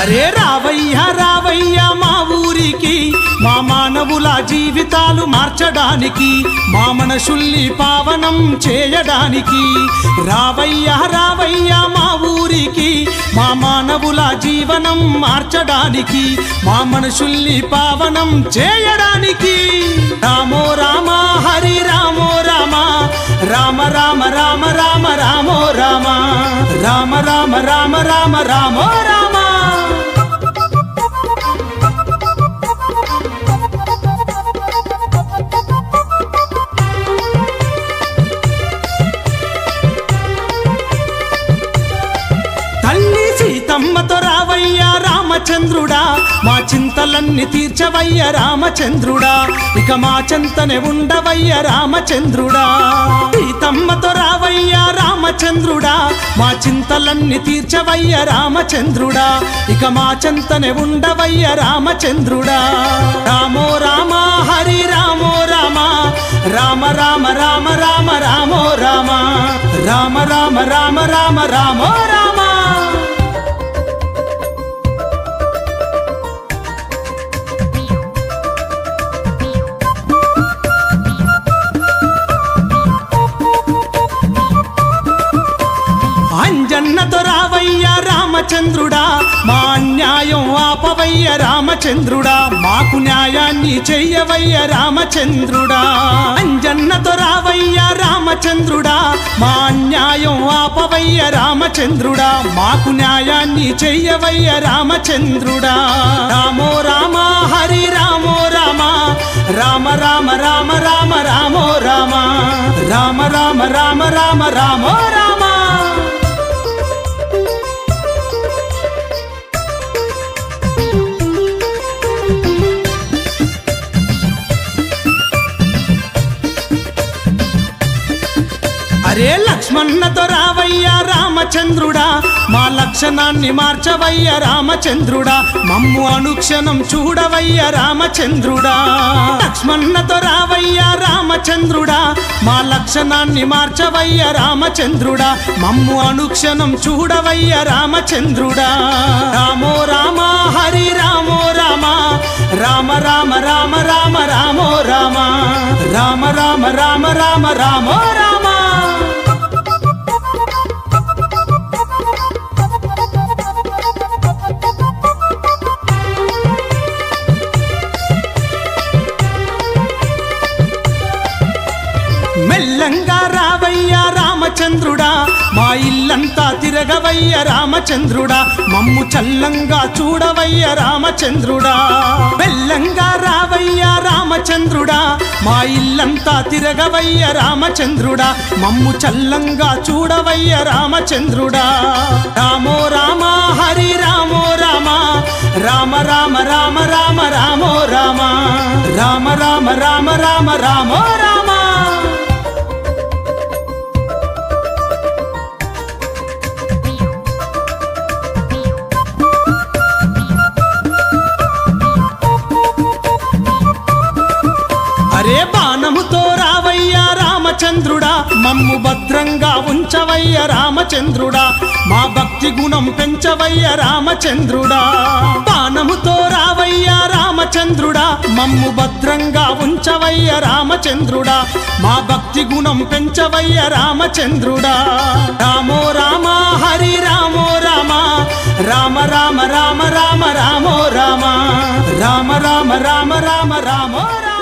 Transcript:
అరే రావయ్య రావయ్య మా ఊరికి మా మానవుల జీవితాలు మార్చడానికి మా మనసుల్ని పావనం చేయడానికి రావయ్య రావయ్య మా ఊరికి మా మానవుల జీవనం మార్చడానికి మా మనసుల్ని పావనం చేయడానికి రామో రామ హరి రామో రామ రామ రామ రామ రామ రామో రామ రామ రామ రామ రామ రామో రామ తల్లి సీతమ్మతో రావయ్య రామచంద్రుడా మా చింతలన్నీ తీర్చవయ్య రామచంద్రుడా ఇక మా చింతనే ఉండవయ్య రామచంద్రుడా సీతమ్మతో రావయ్య రామచంద్రుడా మా చింతలన్నీ తీర్చవయ్య రామచంద్రుడా ఇక మా చింతనే ఉండవయ్య రామచంద్రుడా రామో రామ హరి రామో రామ రామ రామ రామ రామ రామో రామ రామ రామ రామ రామ రామో రామ అంజన్నతో రావయ్య రామచంద్రుడా మా అన్యాయం ఆపవయ్య రామచంద్రుడా మాకు న్యాయాన్ని చెయ్యవయ్య రామచంద్రుడా అంజన్నతో రావయ్య రామచంద్రుడా మా అన్యాయం ఆపవయ్య రామచంద్రుడా మాకు న్యాయాన్ని చెయ్యవయ్య రామచంద్రుడా రామో రామ హరి రామో రామ రామ రామ రామ రామ రామో రామ రామ రామ రామ రామ రామో రామ అరే లక్ష్మణతో రావయ్య రామచంద్రుడా మా లక్షణాన్ని మార్చవయ్య రామచంద్రుడా మమ్ము అనుక్షణం చూడవయ్య రామచంద్రుడా లక్ష్మణతో రావయ్య రామచంద్రుడా మా లక్షణాన్ని మార్చవయ్య రామచంద్రుడా మమ్ము అనుక్షణం చూడవయ్య రామచంద్రుడా రామో రామ హరి రామో రామ రామ రామ రామ రామ రామో రామ రామ రామ రామ రామ రామో రామ మెల్లంగా రావయ్య రామచంద్రుడా మా ఇల్లంతా తిరగవయ్య రామచంద్రుడా మమ్ము చల్లంగా చూడవయ్య రామచంద్రుడా మెల్లంగా రావయ్య రామచంద్రుడా మా ఇల్లంతా తిరగవయ్య రామచంద్రుడా మమ్ము చల్లంగా చూడవయ్య రామచంద్రుడా రామో రామ హరి రామో రామ రామ రామ రామ రామ రామో రామ రామ రామ రామ రామ రామో రామ అరే బాణముతో రావయ్య రామచంద్రుడా మమ్ము భద్రంగా ఉంచవయ్య రామచంద్రుడా మా భక్తి గుణం పెంచవయ్య రామచంద్రుడా బాణముతో రావయ్య రామచంద్రుడా మమ్ము భద్రంగా ఉంచవయ్య రామచంద్రుడా మా భక్తి గుణం పెంచవయ్య రామచంద్రుడా రామో రామ హరి రామో రామ రామ రామ రామ రామ రామో రామ రామ రామ రామ రామ రామో రామ